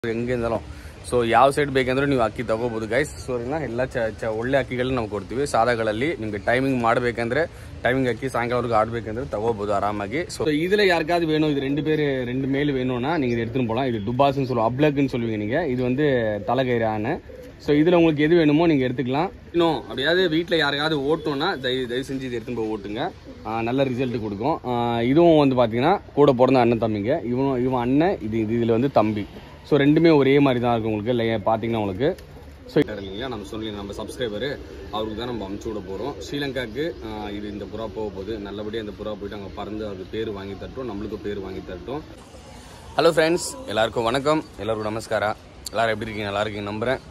ಹೆಂಗೆ ಅಂದಲ್ಲ ಸೊ ಯಾವ ಸೈಡ್ ಬೇಕಂದ್ರೆ ನೀವು ಅಕ್ಕಿ ತಗೋಬಹುದು ಗೈಸ್ ಸೊ ಇನ್ನ ಎಲ್ಲ ಚ ಚ ಒಳ್ಳೆ ಅಕ್ಕಿಗಳನ್ನ ನಾವು ಕೊಡ್ತೀವಿ ಸಾದಾಗಳಲ್ಲಿ ನಿಮ್ಗೆ ಟೈಮಿಂಗ್ ಮಾಡಬೇಕಂದ್ರೆ டைமிங் அக்கி சாயங்காலம் ஆடுபேக்கிறது தகவல் ஆறாமாகி ஸோ இதில் யாருக்காவது வேணும் இது ரெண்டு பேர் ரெண்டு மேல் வேணும்னா நீங்கள் இதை எடுத்துன்னு போகலாம் இது டுபாஸ்ன்னு சொல்லுவோம் அப்ளக்குன்னு சொல்லுவீங்க நீங்கள் இது வந்து தலைகயிறு ஆணை ஸோ இதில் உங்களுக்கு எது வேணுமோ நீங்கள் எடுத்துக்கலாம் இன்னும் அப்படியாவது வீட்டில் யாரையாவது ஓட்டணும்னா தயவு தயவு செஞ்சு இது எடுத்துன்னு போய் ஓட்டுங்க ஆ, நல்ல ரிசல்ட் கொடுக்கும் ஆ, இதுவும் வந்து பார்த்தீங்கன்னா கூட பிறந்த அண்ணன் தம்பிங்க இவனும் இவன் அண்ணன் இது இது இதில் வந்து தம்பி ஸோ ரெண்டுமே ஒரே மாதிரி தான் இருக்கும் உங்களுக்கு இல்லை பார்த்தீங்கன்னா உங்களுக்கு ஸோ இல்லைங்களா நம்ம சொல்லி நம்ம சப்ஸ்கிரைபரு அவருக்கு தான் நம்ம அமுச்சு விட போகிறோம் ஸ்ரீலங்காவுக்கு ஆ, இது இந்த புறா போக போகுது நல்லபடியாக இந்த புறா போயிட்டு அங்கே பறந்து அவருக்கு பேர் வாங்கி தரட்டும் நம்மளுக்கும் பேர் வாங்கி தரட்டும் ஹலோ ஃப்ரெண்ட்ஸ் எல்லாருக்கும் வணக்கம் எல்லாருக்கும் நமஸ்காரா எல்லாரும் எப்படி இருக்கீங்க நல்லா இருக்கீங்க நம்புகிறேன்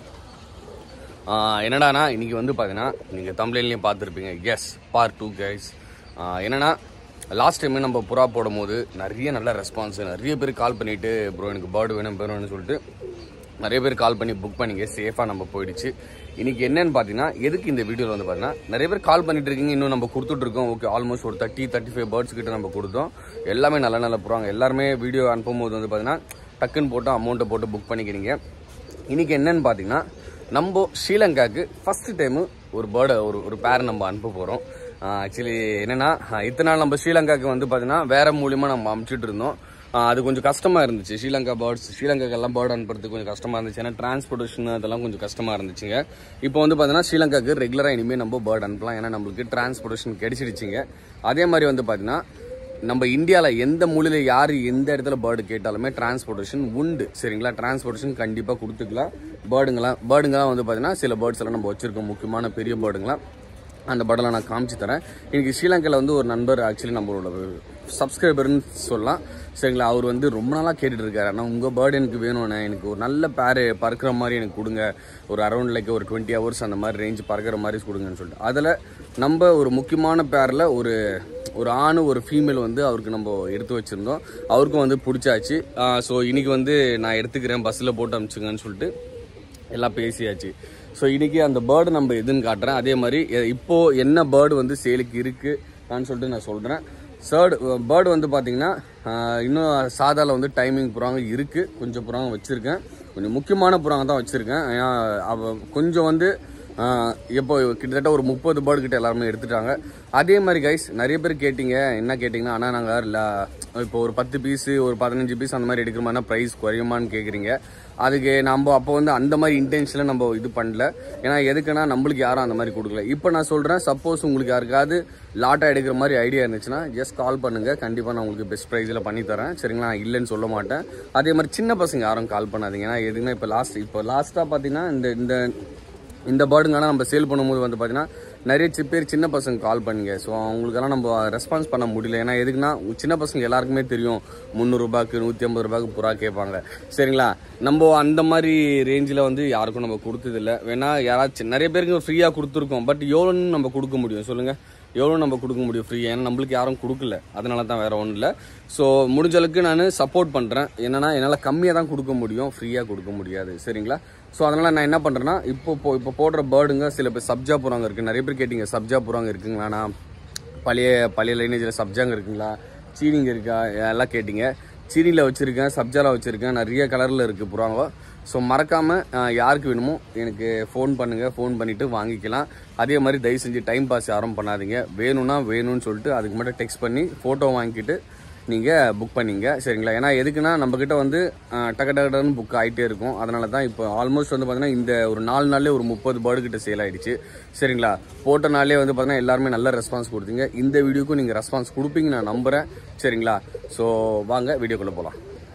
ஆஹ் என்னடானா இன்னைக்கு வந்து பார்த்தீங்கன்னா நீங்கள் தமிழ்லையும் பார்த்துருப்பீங்க எஸ் பார்ட் டூ கைஸ் என்னன்னா லாஸ்ட் டைம் நம்ம புறா போடும் போது நிறைய நல்ல ரெஸ்பான்ஸ் நிறைய பேர் கால் பண்ணிட்டு ப்ரோ எனக்கு பேர்டு வேணும் பேர் வேணும்னு சொல்லிட்டு நிறைய பேர் கால் பண்ணி புக் பண்ணிங்க சேஃபாக நம்ம போயிடுச்சு இன்னைக்கு என்னன்னு பார்த்தீங்கன்னா எதுக்கு இந்த வீடியோவில் வந்து பார்த்தீங்கன்னா நிறைய பேர் கால் பண்ணிட்டு இருக்கீங்க இன்னும் நம்ம கொடுத்துட்டு இருக்கோம் ஓகே ஆல்மோஸ்ட் ஒரு தேர்ட்டி தேர்ட்டி ஃபைவ் பேர்ட்ஸ் கிட்ட நம்ம கொடுத்தோம் எல்லாமே நல்ல நல்ல புறாங்க எல்லாருமே வீடியோ அனுப்பும்போது வந்து பார்த்தீங்கன்னா டக்குன்னு போட்டு அமௌண்ட்டை போட்டு புக் பண்ணிக்கிறீங்க இன்னைக்கு என்னன்னு பார்த்தீங்கன்னா நம்ம ஸ்ரீலங்காவுக்கு ஃபர்ஸ்ட் டைமு ஒரு பேர்டை ஒரு ஒரு பேரை நம்ம அனுப்ப போகிறோம் ஆக்சுவலி என்னன்னா ஆஹ் இத்தனை நாள் நம்ம ஸ்ரீலங்காவுக்கு வந்து பார்த்தீங்கன்னா வேற மூலியமா நம்ம அமுச்சிட்டு இருந்தோம் ஆஹ் அது கொஞ்சம் கஷ்டமா இருந்துச்சு ஸ்ரீலங்கா பேர்ட்ஸ் ஸ்ரீலங்காக்கு எல்லாம் பேர்டு அனுப்புறதுக்கு கொஞ்சம் கஷ்டமா இருந்துச்சு ஏன்னா டிரான்ஸ்போர்ட்டேஷன் அதெல்லாம் கொஞ்சம் கஷ்டமா இருந்துச்சுங்க இப்போ வந்து பார்த்தீங்கன்னா ஸ்ரீலங்காக்கு ரெகுலராக இனிமேல் நம்ம பேர்டு அனுப்பலாம் ஏன்னா நம்மளுக்கு டிரான்ஸ்போர்ட்டேஷன் கிடைச்சிடுச்சிங்க அதே மாதிரி வந்து பார்த்தீங்கன்னா நம்ம இந்தியாவில் எந்த மூலையில் யார் எந்த இடத்துல பேர்டு கேட்டாலுமே டிரான்ஸ்போர்ட்டேஷன் உண்டு சரிங்களா டிரான்ஸ்போர்ட்டேஷன் கண்டிப்பாக கொடுத்துக்கலாம் பேர்டுங்களாம் பேர்டுங்களாம் வந்து பார்த்தீங்கன்னா சில பேர்ட்ஸ் எல்லாம் நம்ம வச்சிருக்கோம் முக்கியமான பெரிய பேர்டுங்களாம் அந்த படம்லாம் நான் காமிச்சு தரேன் இன்னைக்கு ஸ்ரீலங்காவில் வந்து ஒரு நண்பர் ஆக்சுவலி நம்மளோட சப்ஸ்கிரைபர்னு சொல்லலாம் சரிங்களா அவர் வந்து ரொம்ப நாளாக கேட்டுட்டு இருக்காரு ஆனால் உங்கள் பேர்டு எனக்கு வேணும்ண்ணே எனக்கு ஒரு நல்ல பேர் பறக்கிற மாதிரி எனக்கு கொடுங்க ஒரு அரௌண்ட் லைக் ஒரு டுவெண்ட்டி ஹவர்ஸ் அந்த மாதிரி ரேஞ்ச் பறக்கிற மாதிரி கொடுங்கன்னு சொல்லிட்டு அதில் நம்ம ஒரு முக்கியமான பேரில் ஒரு ஒரு ஆண் ஒரு ஃபீமேல் வந்து அவருக்கு நம்ம எடுத்து வச்சுருந்தோம் அவருக்கும் வந்து பிடிச்சாச்சு ஸோ இன்னைக்கு வந்து நான் எடுத்துக்கிறேன் பஸ்ஸில் போட்டு அனுப்பிச்சுங்கன்னு சொல்லிட்டு எல்லாம் பேசியாச்சு ஸோ இன்னைக்கு அந்த பேர்டு நம்ம எதுன்னு காட்டுறேன் அதே மாதிரி எ- இப்போ என்ன பேர்டு வந்து சேலுக்கு இருக்கு நான் சொல்லிட்டு நான் சொல்றேன் தேர்ட் பேர்டு வந்து பார்த்தீங்கன்னா ஆஹ், இன்னும் சாதால வந்து டைமிங் புறாங்க இருக்கு கொஞ்சம் புறாங்க வச்சிருக்கேன் கொஞ்சம் முக்கியமான புறாங்க தான் வச்சிருக்கேன் ஏன்னா அவ கொஞ்சம் வந்து ஆஹ், இப்போ கிட்டத்தட்ட ஒரு முப்பது பேர்டு கிட்ட எல்லாருமே எடுத்துட்டாங்க அதே மாதிரி கைஸ் நிறைய பேர் கேட்டீங்க என்ன கேட்டிங்கன்னா ஆனால் நாங்கள் இல்லை இப்போ ஒரு பத்து பீஸு ஒரு பதினஞ்சு பீஸ் அந்த மாதிரி எடுக்கிற மாதிரினா ப்ரைஸ் குறையுமான்னு கேட்குறீங்க அதுக்கு நம்ம அப்போ வந்து அந்த மாதிரி இன்டென்ஷனில் நம்ம இது பண்ணல ஏன்னா எதுக்குன்னா நம்மளுக்கு யாரும் அந்த மாதிரி கொடுக்கல இப்போ நான் சொல்கிறேன் சப்போஸ் உங்களுக்கு யாருக்காவது லாட்டாக எடுக்கிற மாதிரி ஐடியா இருந்துச்சுன்னா ஜஸ்ட் கால் பண்ணுங்க கண்டிப்பாக நான் உங்களுக்கு பெஸ்ட் ப்ரைஸில் பண்ணி தரேன் சரிங்களா நான் இல்லைன்னு சொல்ல மாட்டேன் அதே மாதிரி சின்ன பசங்க யாரும் கால் பண்ணாதீங்க ஏன்னா எதுக்குன்னா இப்போ லாஸ்ட் இப்போ லாஸ்ட்டாக பார்த்தீங்கன்னா இந்த இந்த இந்த பேர்டுங்கெல்லாம் நம்ம சேல் பண்ணும்போது வந்து பார்த்தீங்கன்னா நிறைய சி- பேர் சின்ன பசங்க கால் பண்ணுங்க ஸோ அவங்களுக்கெல்லாம் நம்ம ரெஸ்பான்ஸ் பண்ண முடியல ஏன்னா எதுக்குன்னா சின்ன பசங்க எல்லாருக்குமே தெரியும் முந்நூறுரூபாய்க்கு நூற்றி ஐம்பது ரூபாய்க்கு புறா கேட்பாங்க சரிங்களா நம்ம அந்த மாதிரி ரேஞ்சில் வந்து யாருக்கும் நம்ம கொடுத்ததில்ல வேணா யாராச்சும் நிறைய பேருக்கு ஃப்ரீயாக கொடுத்துருக்கோம் பட் எவ்வளோன்னு நம்ம கொடுக்க முடியும் சொல்லுங்கள் எவ்வளோ நம்ம கொடுக்க முடியும் ஃப்ரீ ஏன்னா நம்மளுக்கு யாரும் கொடுக்கல அதனால தான் வேற ஒன்றும் இல்லை ஸோ முடிஞ்ச அளவுக்கு நான் சப்போர்ட் பண்ணுறேன் என்னன்னா என்னால் கம்மியாக தான் கொடுக்க முடியும் ஃப்ரீயாக கொடுக்க முடியாது சரிங்களா ஸோ அதனால் நான் என்ன பண்ணுறேன்னா இப்போ போ- இப்போ போடுற பேர்டுங்க சில பேர் சப்ஜா புறாங்க இருக்குது நிறைய பேர் கேட்டிங்க சப்ஜா புறாங்க இருக்குங்களாண்ணா பழைய பழைய லைனேஜில் சப்ஜாங்க இருக்குங்களா சீனிங்க இருக்கா எல்லாம் கேட்டிங்க சீனியில் வச்சுருக்கேன் சப்ஜாவில் வச்சுருக்கேன் நிறைய கலரில் இருக்குது புறாங்க ஸோ மறக்காமல் யாருக்கு வேணுமோ எனக்கு ஃபோன் பண்ணுங்கள் ஃபோன் பண்ணிவிட்டு வாங்கிக்கலாம் அதே மாதிரி தயவு செஞ்சு டைம் பாஸ் யாரும் பண்ணாதீங்க வேணும்னா வேணும்னு சொல்லிட்டு அதுக்கு மட்டும் டெக்ஸ்ட் பண்ணி ஃபோட்டோ வாங்கிக்கிட்டு நீங்கள் புக் பண்ணிங்க சரிங்களா ஏன்னா எதுக்குன்னா நம்மக்கிட்ட வந்து அஹ், டக்கு டக்கு டக்குன்னு புக் ஆகிட்டே இருக்கும் அதனால தான் இப்போ ஆல்மோஸ்ட் வந்து பார்த்தீங்கன்னா இந்த ஒரு நாலு நாள்லேயே ஒரு முப்பது பேர்டு கிட்ட சேல் ஆயிடுச்சு சரிங்களா போட்ட நாளே வந்து பார்த்தீங்கன்னா எல்லாருமே நல்ல ரெஸ்பான்ஸ் கொடுத்தீங்க இந்த வீடியோக்கும் நீங்கள் ரெஸ்பான்ஸ் கொடுப்பீங்க நான் நம்புகிறேன் சரிங்களா ஸோ வாங்க வீடியோக்குள்ளே போகலாம்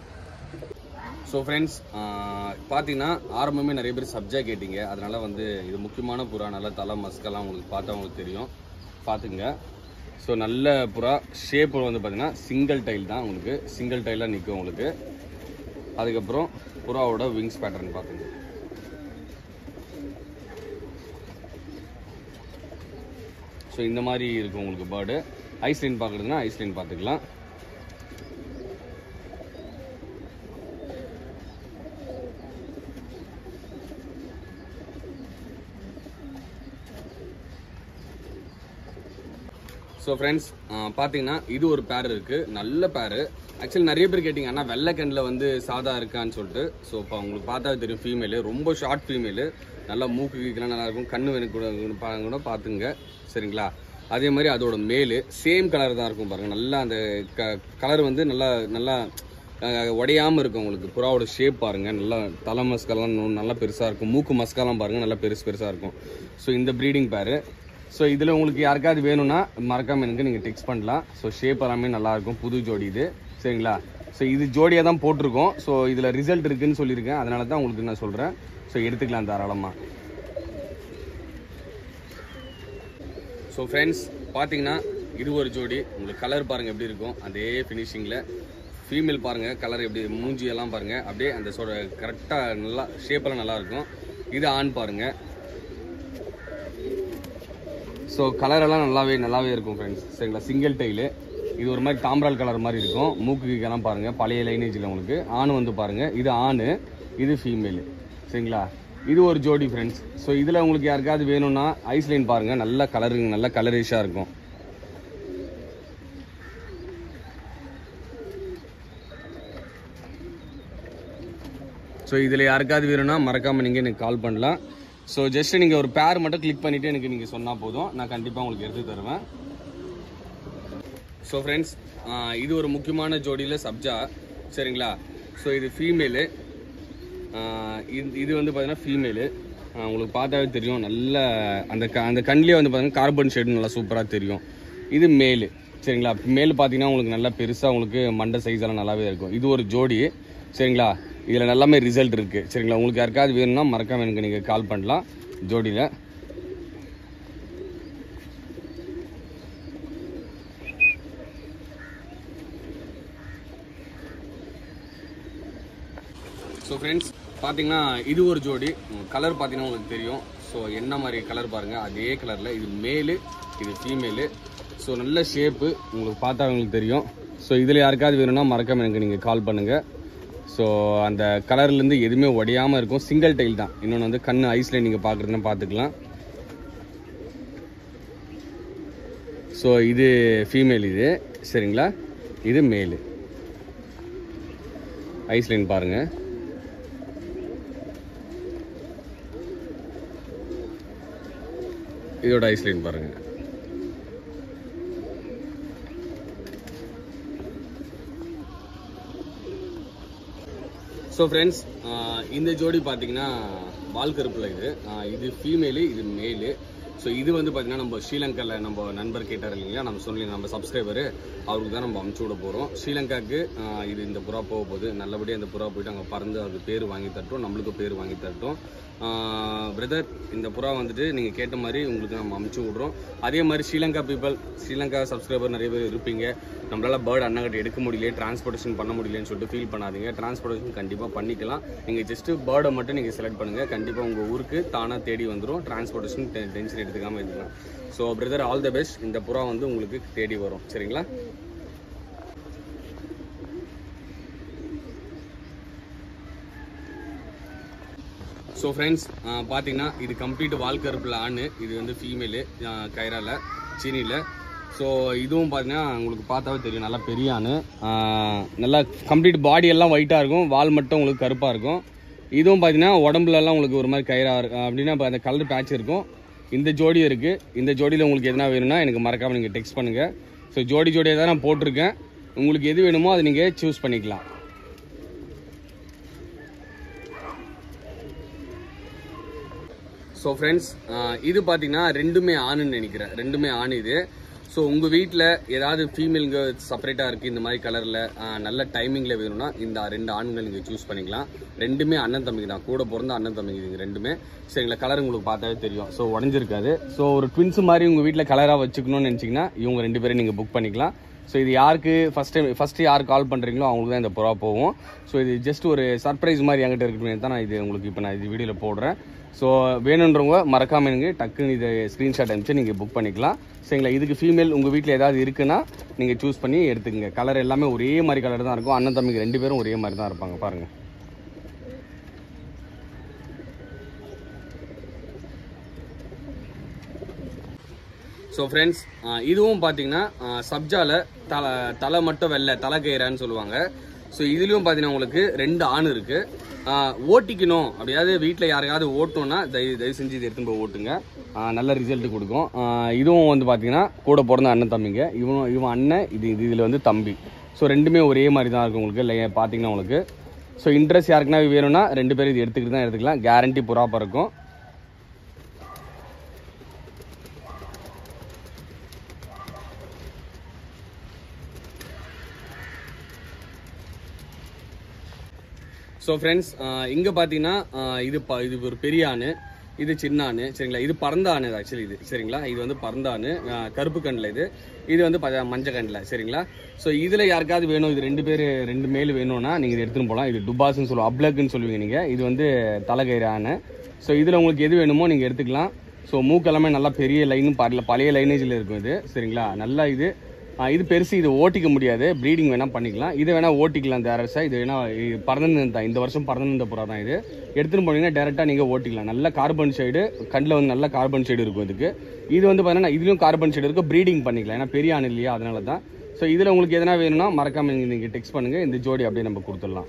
ஸோ ஃப்ரெண்ட்ஸ் பார்த்தீங்கன்னா ஆரம்பமே நிறைய பேர் சப்ஜா கேட்டீங்க அதனால வந்து இது முக்கியமான புறா நல்ல தலை மஸ்கெல்லாம் உங்களுக்கு பார்த்தா உங்களுக்கு தெரியும் பார்த்துங்க ஸோ நல்ல புறா ஷேப் வந்து பார்த்தீங்கன்னா சிங்கிள் டைல் தான் உங்களுக்கு சிங்கிள் டைலாக நிற்கும் உங்களுக்கு அதுக்கப்புறம் புறாவோட விங்ஸ் பேட்டர்ன் பார்த்துங்க ஸோ இந்த மாதிரி இருக்கும் உங்களுக்கு பேர்டு ஐஸ்லைன் பார்க்குறதுனா ஐஸ்லைன் பார்த்துக்கலாம் ஸோ ஃப்ரெண்ட்ஸ் பார்த்தீங்கன்னா இது ஒரு பேர் இருக்கு நல்ல பேர் ஆக்சுவலி நிறைய பேர் கேட்டிங்க அண்ணா வெள்ளைக்கண்ணில் வந்து சாதா இருக்கான்னு சொல்லிட்டு ஸோ இப்போ உங்களுக்கு பார்த்தா தெரியும் ஃபீமேலு ரொம்ப ஷார்ட் ஃபீமேலு நல்லா மூக்கு கீக்கெல்லாம் நல்லா இருக்கும் கண்ணு வேணும் கூட பா- கூட பார்த்துங்க சரிங்களா அதே மாதிரி அதோட மேலு சேம் கலர் தான் இருக்கும் பாருங்க நல்லா அந்த க கலர் வந்து நல்லா நல்லா அஹ், உடையாம இருக்கும் உங்களுக்கு புறாவோட ஷேப் பாருங்க நல்லா தலை மஸ்கெல்லாம் இன்னும் நல்லா பெருசா இருக்கும் மூக்கு மஸ்கெல்லாம் பாருங்க நல்லா பெருசு பெருசா இருக்கும் ஸோ இந்த ப்ரீடிங் பேரு ஸோ இதில் உங்களுக்கு யாருக்காவது வேணும்னா மறக்காம எனக்கு நீங்கள் டெக்ஸ்ட் பண்ணலாம் ஸோ ஷேப் எல்லாமே நல்லா இருக்கும் புது ஜோடி இது சரிங்களா ஸோ இது ஜோடியாக தான் போட்டிருக்கோம் ஸோ இதில் ரிசல்ட் இருக்குன்னு சொல்லியிருக்கேன் அதனால தான் உங்களுக்கு நான் சொல்கிறேன் ஸோ எடுத்துக்கலாம் தாராளமாக ஸோ ஃப்ரெண்ட்ஸ் பார்த்தீங்கன்னா இது ஒரு ஜோடி உங்களுக்கு கலர் பாருங்கள் எப்படி இருக்கும் அதே ஃபினிஷிங்கில் ஃபீமேல் பாருங்கள் கலர் எப்படி மூஞ்சி எல்லாம் பாருங்கள் அப்படியே அந்த சொட கரெக்டாக நல்லா ஷேப்பெல்லாம் நல்லா இருக்கும் இது ஆண் பாருங்கள் ஸோ கலரெல்லாம் நல்லாவே நல்லாவே இருக்கும் ஃப்ரெண்ட்ஸ் சரிங்களா சிங்கிள் டைலு இது ஒரு மாதிரி தாம்பரால் கலர் மாதிரி இருக்கும் மூக்கு கீக்கெல்லாம் பாருங்கள் பழைய லைனேஜில் உங்களுக்கு ஆண் வந்து பாருங்கள் இது ஆண் இது ஃபீமேலு சரிங்களா இது ஒரு ஜோடி ஃப்ரெண்ட்ஸ் ஸோ இதில் உங்களுக்கு யாருக்காவது வேணும்னா ஐஸ்லைன் பாருங்கள் நல்ல கலருங்க நல்ல கலரிஷாக இருக்கும் ஸோ இதில் யாருக்காவது வேணும்னா மறக்காமல் நீங்கள் எனக்கு கால் பண்ணலாம் ஸோ ஜஸ்ட் நீங்கள் ஒரு பேர் மட்டும் கிளிக் பண்ணிவிட்டு எனக்கு நீங்கள் சொன்னால் போதும் நான் கண்டிப்பாக உங்களுக்கு எடுத்து தருவேன் ஸோ ஃப்ரெண்ட்ஸ் இது ஒரு முக்கியமான ஜோடியில் சப்ஜா சரிங்களா ஸோ இது ஃபீமேலு இது இது வந்து பார்த்தீங்கன்னா ஃபீமேலு உங்களுக்கு பார்த்தாவே தெரியும் நல்ல அந்த க அந்த கண்ணிலே வந்து பார்த்தீங்கன்னா கார்பன் ஷேடு நல்லா சூப்பராக தெரியும் இது மேலு சரிங்களா மேல் பார்த்தீங்கன்னா உங்களுக்கு நல்லா பெருசாக உங்களுக்கு மண்டை சைஸ் எல்லாம் நல்லாவே இருக்கும் இது ஒரு ஜோடி சரிங்களா இதில் நல்லாமே ரிசல்ட் இருக்குது சரிங்களா உங்களுக்கு யாருக்காவது வேணும்னா மறக்காம எனக்கு நீங்கள் கால் பண்ணலாம் ஜோடியில் ஸோ ஃப்ரெண்ட்ஸ் பார்த்தீங்கன்னா இது ஒரு ஜோடி கலர் பார்த்தீங்கன்னா உங்களுக்கு தெரியும் ஸோ என்ன மாதிரி கலர் பாருங்கள் அதே கலரில் இது மேலு இது ஃபீமேலு ஸோ நல்ல ஷேப்பு உங்களுக்கு பார்த்தா உங்களுக்கு தெரியும் ஸோ இதில் யாருக்காவது வேணும்னா மறக்காம எனக்கு நீங்கள் கால் பண்ணுங்கள் ஸோ அந்த கலர்லேருந்து எதுவுமே உடையாமல் இருக்கும் சிங்கிள் டைல் தான் இன்னொன்று வந்து கண் ஐஸில் நீங்கள் பார்க்குறதுனா பார்த்துக்கலாம் ஸோ இது ஃபீமேல் இது சரிங்களா இது மேலு ஐஸ்லைன் பாருங்கள் இதோட ஐஸ்லைன் பாருங்க ஸோ ஃப்ரெண்ட்ஸ் இந்த ஜோடி பார்த்தீங்கன்னா பால் கருப்பில் இது ஆஹ் இது ஃபீமேலு இது மேலு ஸோ இது வந்து பார்த்தீங்கன்னா நம்ம ஸ்ரீலங்காவில் நம்ம நண்பர் கேட்டார் இல்லைங்களா நம்ம சொல்லி நம்ம சப்ஸ்கிரைபரு அவருக்கு தான் நம்ம அமுச்சு விட போகிறோம் ஸ்ரீலங்காவுக்கு ஆஹ் இது இந்த புறா போக போகுது நல்லபடியாக இந்த புறா போயிட்டு அங்கே பறந்து அவருக்கு பேர் வாங்கி தரட்டும் நம்மளுக்கும் பேர் வாங்கி தரட்டும் பிரதர் இந்த புறா வந்துட்டு நீங்கள் கேட்ட மாதிரி உங்களுக்கு நம்ம அமுச்சு விட்றோம் அதே மாதிரி ஸ்ரீலங்கா பீப்பிள் ஸ்ரீலங்கா சப்ஸ்கிரைபர் நிறைய பேர் இருப்பீங்க நம்மளால பேர்ட் அண்ணாகிட்ட எடுக்க முடியல டிரான்ஸ்போர்ட்டேஷன் பண்ண முடியலன்னு சொல்லிட்டு ஃபீல் பண்ணாதீங்க டிரான்ஸ்போர்ட்டேஷன் கண்டிப்பாக பண்ணிக்கலாம் நீங்கள் ஜஸ்ட் பேர்டை மட்டும் நீங்கள் செலக்ட் பண்ணுங்கள் கண்டிப்பாக உங்கள் ஊருக்கு தானாக தேடி வந்துடும் டிரான்ஸ்போர்ட்டேஷன் டென்ஷன் எடுத்துக்காமல் இருக்கலாம் so brother all the best இந்த புறா வந்து உங்களுக்கு தேடி வரும் சரிங்களா ஸோ ஃப்ரெண்ட்ஸ் பார்த்தீங்கன்னா இது கம்ப்ளீட் வால்கருப்பில் ஆண் இது வந்து ஃபீமேலு கைரால சீனியில் ஸோ இதுவும் பார்த்தீங்கன்னா உங்களுக்கு பார்த்தாவே தெரியும் நல்லா பெரிய ஆண் ஆஹ் நல்லா கம்ப்ளீட் பாடி எல்லாம் ஒயிட்டாக இருக்கும் வால் மட்டும் உங்களுக்கு கருப்பாக இருக்கும் இதுவும் பார்த்தீங்கன்னா உடம்புலலாம் உங்களுக்கு ஒரு மாதிரி கயிறா இருக்கும் அப்படின்னா இப்போ அந்த கலர் பேட்ச் இருக்கும் இந்த ஜோடி இருக்குது இந்த ஜோடியில் உங்களுக்கு எதனா வேணும்னா எனக்கு மறக்காமல் நீங்கள் டெக்ஸ்ட் பண்ணுங்கள் ஸோ ஜோடி ஜோடியாக தான் நான் போட்டிருக்கேன் உங்களுக்கு எது வேணுமோ அதை நீங்கள் சூஸ் பண்ணிக்கலாம் ஸோ ஃப்ரெண்ட்ஸ் இது பார்த்தீங்கன்னா ரெண்டுமே ஆணுன்னு நினைக்கிறேன் ரெண்டுமே ஆண் இது ஸோ உங்கள் வீட்டில் ஏதாவது ஃபீமேலுங்க செப்பரேட்டாக இருக்குது இந்த மாதிரி கலரில் நல்ல டைமிங்கில் வேணும்னா இந்த ரெண்டு ஆண்கள் நீங்கள் சூஸ் பண்ணிக்கலாம் ரெண்டுமே அண்ணன் தம்பிங்க தான் கூட பிறந்த அண்ணன் தம்பிங்க இதுங்க ரெண்டுமே சரிங்களா கலர் உங்களுக்கு பார்த்தாவே தெரியும் ஸோ உடஞ்சிருக்காது ஸோ ஒரு ட்வின்ஸ் மாதிரி உங்கள் வீட்டில் கலராக வச்சுக்கணும்னு நினச்சிங்கன்னா இவங்க ரெண்டு பேரும் நீங்கள் புக் பண்ணிக்கலாம் ஸோ இது யாருக்கு ஃபஸ்ட் டைம் ஃபஸ்ட்டு யார் கால் பண்ணுறீங்களோ அவங்களுக்கு தான் இந்த புறா போகும் ஸோ இது ஜஸ்ட் ஒரு சர்ப்ரைஸ் மாதிரி என்கிட்ட இருக்கட்டும் தான் நான் இது உங்களுக்கு இப்போ நான் இது வீடியோவில் போடுறேன் ஸோ வேணுன்றவங்க மறக்காம எனக்கு டக்குன்னு இதை ஸ்க்ரீன்ஷாட் அனுப்பிச்சு நீங்கள் புக் பண்ணிக்கலாம் சரிங்களா இதுக்கு ஃபீமேல் உங்கள் வீட்டில் ஏதாவது இருக்குன்னா நீங்கள் சூஸ் பண்ணி எடுத்துக்கங்க கலர் எல்லாமே ஒரே மாதிரி கலர் தான் இருக்கும் அண்ணன் தம்பிக்கு ரெண்டு பேரும் ஒரே மாதிரி தான் இருப்பாங்க பாருங்கள் ஸோ ஃப்ரெண்ட்ஸ் இதுவும் பார்த்தீங்கன்னா சப்ஜால தலை தலை மட்டும் வெள்ளை தலை கயிறான்னு சொல்லுவாங்க ஸோ இதுலேயும் பார்த்தீங்கன்னா உங்களுக்கு ரெண்டு ஆண் இருக்கு ஆஹ் ஓட்டிக்கணும் அப்படியாவது வீட்டில் யாரையாவது ஓட்டணும்னா தயவு தயவு செஞ்சு இது எடுத்துன்னு போய் ஓட்டுங்க ஆஹ் நல்ல ரிசல்ட் கொடுக்கும் ஆஹ் இதுவும் வந்து பார்த்தீங்கன்னா கூட பிறந்த அண்ணன் தம்பிங்க இவனும் இவன் அண்ணன் இது இது இதில் வந்து தம்பி ஸோ ரெண்டுமே ஒரே மாதிரி தான் இருக்கும் உங்களுக்கு இல்லை பார்த்தீங்கன்னா உங்களுக்கு ஸோ இன்ட்ரெஸ்ட் யாருக்குன்னா வேணும்னா ரெண்டு பேரும் இது எடுத்துக்கிட்டு தான் எடுத்துக்கலாம் கேரண்டி புறா பறக்கும் ஸோ ஃப்ரெண்ட்ஸ் இங்கே பார்த்தீங்கன்னா ஆஹ் இது ப இது ஒரு பெரிய ஆணு இது சின்ன ஆணு சரிங்களா இது பறந்த ஆணு ஆக்சுவலி இது சரிங்களா இது வந்து பறந்த ஆணு ஆஹ் கருப்பு கண்ணில் இது இது வந்து ப மஞ்சள் கண்ணில் சரிங்களா ஸோ இதில் யாருக்காவது வேணும் இது ரெண்டு பேர் ரெண்டு மேல் வேணும்னா நீங்கள் இது எடுத்துன்னு போகலாம் இது டுபாஸ்ன்னு சொல்லுவோம் அப்ளக்குன்னு சொல்லுவீங்க நீங்கள் இது வந்து தலைகயிறு ஆணு ஸோ இதில் உங்களுக்கு எது வேணுமோ நீங்கள் எடுத்துக்கலாம் ஸோ மூக்கெல்லாமே நல்லா பெரிய லைனும் பரல பழைய லைனேஜில் இருக்கும் இது சரிங்களா நல்லா இது ஆ, இது பெருசு இது ஓட்டிக்க முடியாது ப்ரீடிங் வேணால் பண்ணிக்கலாம் இதை வேணால் ஓட்டிக்கலாம் டேரக்டாக இது வேணால் பறந்து தான் இந்த வருஷம் பறந்து புறா தான் இது எடுத்துன்னு போனீங்கன்னா டேரெக்டாக நீங்கள் ஓட்டிக்கலாம் நல்ல கார்பன் ஷைடு கண்ணில் வந்து நல்ல கார்பன் ஷைடு இருக்கும் இதுக்கு இது வந்து பார்த்தீங்கன்னா இதுலேயும் கார்பன் ஷைடு இருக்கும் ப்ரீடிங் பண்ணிக்கலாம் ஏன்னா பெரிய ஆண் இல்லையா அதனால தான் ஸோ இதில் உங்களுக்கு எதனா வேணும்னா மறக்காமல் நீங்கள் நீங்கள் டெக்ஸ்ட் பண்ணுங்கள் இந்த ஜோடி அப்படியே நம்ம கொடுத்துடலாம்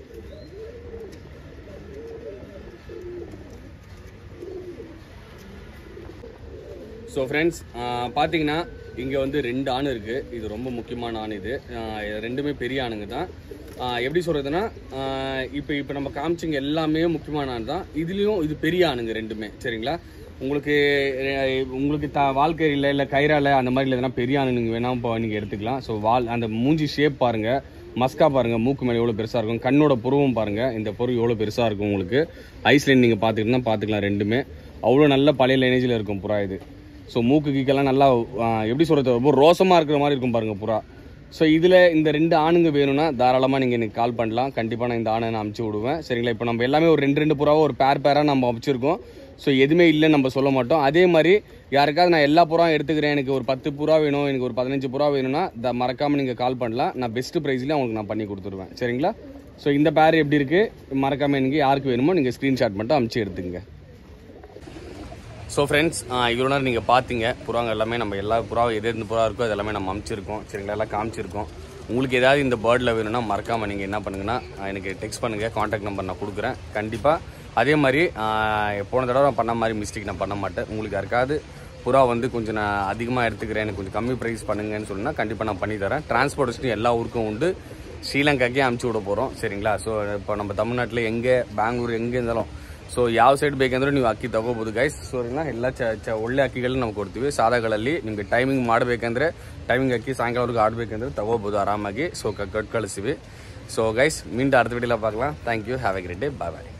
ஸோ ஃப்ரெண்ட்ஸ் பார்த்தீங்கன்னா இங்கே வந்து ரெண்டு ஆண் இருக்குது இது ரொம்ப முக்கியமான ஆண் இது ஆஹ் இது ரெண்டுமே பெரிய ஆணுங்க தான் ஆஹ் எப்படி சொல்கிறதுனா இப்போ இப்போ நம்ம காமிச்சிங்க எல்லாமே முக்கியமான ஆண் தான் இதுலேயும் இது பெரிய ஆணுங்க ரெண்டுமே சரிங்களா உங்களுக்கு அஹ், உங்களுக்கு த வாழ்க்கையில் இல்லை கைரால அந்த மாதிரி எதனா பெரிய ஆணு நீங்கள் வேணால் இப்போ நீங்கள் எடுத்துக்கலாம் ஸோ வால் அந்த மூஞ்சி ஷேப் பாருங்கள் மஸ்கா பாருங்கள் மூக்கு மேலே எவ்வளோ பெருசாக இருக்கும் கண்ணோட புருவம் பாருங்கள் இந்த பொருள் எவ்வளோ பெருசாக இருக்கும் உங்களுக்கு ஐஸ்லைன் நீங்கள் பார்த்துக்கிட்டா பார்த்துக்கலாம் ரெண்டுமே அவ்வளோ நல்ல பழைய லைனேஜில் இருக்கும் புறா இது ஸோ மூக்கு கீக்கெல்லாம் நல்லா ஆ, எப்படி சொல்கிறது ரொம்ப ரோசமாக இருக்கிற மாதிரி இருக்கும் பாருங்கள் புறா ஸோ இதில் இந்த ரெண்டு ஆணுங்க வேணும்னா தாராளமாக நீங்கள் எனக்கு கால் பண்ணலாம் கண்டிப்பாக நான் இந்த ஆணை நான் அமுச்சு விடுவேன் சரிங்களா இப்போ நம்ம எல்லாமே ஒரு ரெண்டு ரெண்டு புறாவை ஒரு பேர் பேராக நம்ம அமுச்சிருக்கோம் ஸோ எதுவுமே இல்லைன்னு நம்ம சொல்ல மாட்டோம் அதே மாதிரி யாருக்காவது நான் எல்லா புறாவும் எடுத்துக்கிறேன் எனக்கு ஒரு பத்து புறா வேணும் எனக்கு ஒரு பதினஞ்சு புறா வேணும்னா த மறக்காமல் நீங்கள் கால் பண்ணலாம் நான் பெஸ்ட் ப்ரைஸ்லேயே உங்களுக்கு நான் பண்ணி கொடுத்துருவேன் சரிங்களா ஸோ இந்த பேர் எப்படி இருக்குது மறக்காமல் எனக்கு யாருக்கு வேணுமோ நீங்கள் ஸ்க்ரீன்ஷாட் மட்டும் அமுச்சு எடுத்துங்க ஸோ ஃப்ரெண்ட்ஸ் இவ்வளோ நேரம் நீங்கள் பார்த்தீங்க புறாங்க எல்லாமே நம்ம எல்லா புறாவும் எது எந்த புறா இருக்கோ அது எல்லாமே நம்ம அமுச்சிருக்கோம் சரிங்களா எல்லாம் காமிச்சிருக்கோம் உங்களுக்கு ஏதாவது இந்த பேர்டில் வேணும்னா மறக்காமல் நீங்கள் என்ன பண்ணுங்கன்னா ஆஹ் எனக்கு டெக்ஸ்ட் பண்ணுங்கள் காண்டாக்ட் நம்பர் நான் கொடுக்குறேன் கண்டிப்பாக அதே மாதிரி ஆஹ் போன தடவை நான் பண்ண மாதிரி மிஸ்டேக் நான் பண்ண மாட்டேன் உங்களுக்கு யாருக்காவது புறா வந்து கொஞ்சம் நான் அதிகமாக எடுத்துக்கிறேன் எனக்கு கொஞ்சம் கம்மி ப்ரைஸ் பண்ணுங்கன்னு சொன்னா கண்டிப்பாக நான் பண்ணி தரேன் டிரான்ஸ்போர்ட்டேஷன் எல்லா ஊருக்கும் உண்டு ஸ்ரீலங்காக்கே அமுச்சு விட போகிறோம் சரிங்களா ಸೊ இப்போ நம்ம தமிழ்நாட்டில் எங்கே ಬ್ಯಾಂಗ್ಳೂರು ಎங்கே இருந்தாலும் ಸೊ ಯಾವ ಸೈಡ್ ಬೇಕಂದ್ರೆ ನೀವು ಅಕ್ಕಿ ತಗೋಬಹುದು ಗೈಸ್ ಸೊ ಇನ್ನ ಎಲ್ಲ ಚ ಚ ಒಳ್ಳೆ ಅಕ್ಕಿಗಳನ್ನ ನಾವು ಕೊಡ್ತೀವಿ ಸಾದಾಗಳಲ್ಲಿ ನಿಮಗೆ ಟೈಮಿಂಗ್ ಮಾಡಬೇಕಂದ್ರೆ ಟೈಮಿಂಗ್ ಅಕ್ಕಿ ಸಾಯಂಕಾಲವರೆಗೂ ಆಡಬೇಕಂದ್ರೆ ತಗೋಬಹುದು ಆರಾಮಾಗಿ ಸೊ ಕಟ್ ಕಳಿಸ್ತೀವಿ ಸೊ ಗೈಸ್ ಮೀಂಟ அடுத்த வீடியோவில் பார்க்கலாம் thank you have a great day bye bye